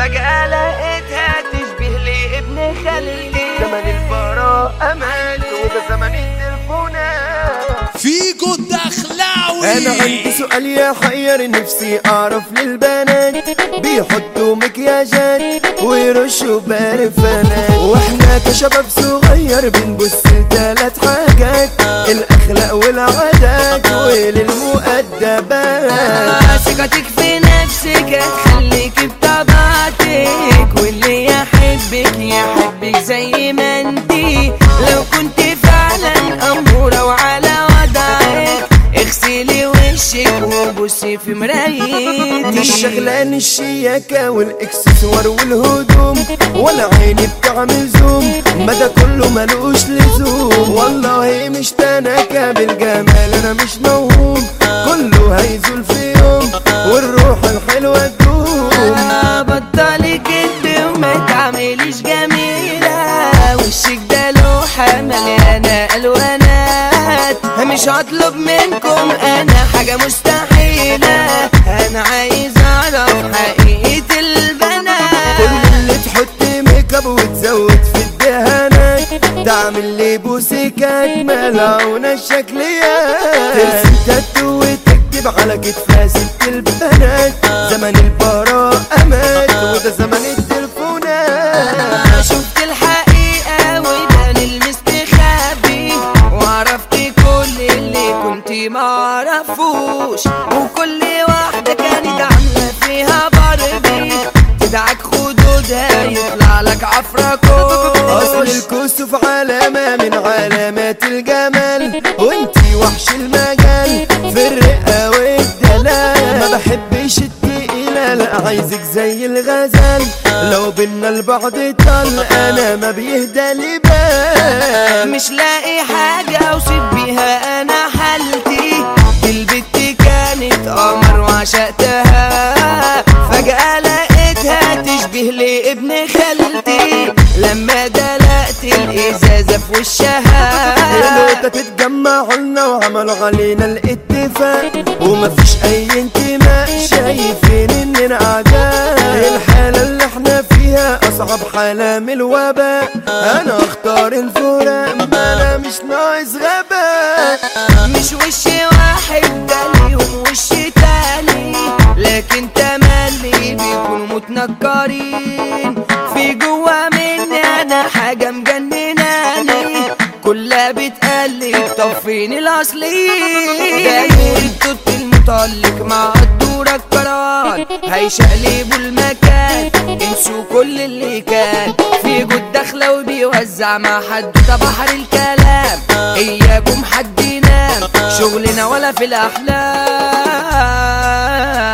فجأة لقيتها تشبه لي ابن خالتي زمن البراء أمان وده زمن التليفونات فيجو الدخلاوي انا عندي سؤال يحير نفسي اعرف للبنات بيحطوا مكياجات ويرشوا برفانات واحنا كشباب صغير بنبص لثلاث حاجات الاخلاق والعادات وللمؤدبات ثقتك في نفسك هتخليك بطبيعتك واللي يحبك يحبك زي ما انتي لو كنت فعلا أمورة وعلى وضعك اغسلي وشك وبصي في مرايتي مش شغلان الشياكة والاكسسوار والهدوم ولا عيني بتعمل زوم ما ده كله ملوش لزوم والله مش تناكة بالجمال انا مش موهوم كله هيزول في يوم والروح الحلوة تدوم آه، بطلي كدب وما تعمليش جميلة وشك ده لوحة مليانة ألوانات مش هطلب منكم أنا حاجة مستحيلة أنا عايز أعرف حقيقة البنات كل اللي تحط ميك اب وتزود في الدهانات تعمل لي بوسيكات ملعونة الشكليات ترسم تاتو وتكتب على كتفها ست البنات زمن البراءة مات وده زمن التليفونات شفت الحقيقة ويبان المستخبي وعرفت كل اللي كنت معرفوش وكل واحدة كانت عاملة فيها باربي تدعك خدودها يطلع لك عفركوش اصل الكسوف علامة من علامات الجمال وانتي وحش المجال في الرقة والدلال ما بحبش التقيلة لا عايزك زي الغزال لو بينا البعض طل انا ما بيهدى لي بال مش لاقي حاجة اوصف بيها انا حالتي البت كانت قمر وعشقتها فجأة لقيتها تشبه لي ابن خالتي لما دلقت الازازة في وشها الوقت تتجمعوا لنا وعملوا علينا الاتفاق ومفيش اي انتماء شايفين اننا اعداء الحالة اللي احنا فيها اصعب حالة من الوباء انا اختار الفراق ما انا مش ناقص غباء مش وش واحد ده ليهم وش تاني لكن تملي بيكونوا متنكرين في جوا مني انا حاجة مجنناني كلها بتقلب طب فين الاصلي ده نور التوت المطلق مع الدورة الكران هيشقلبوا المكان انسوا كل اللي كان في جود داخلة وبيوزع مع حدوتة بحر الكلام اياكم حد ينام شغلنا ولا في الاحلام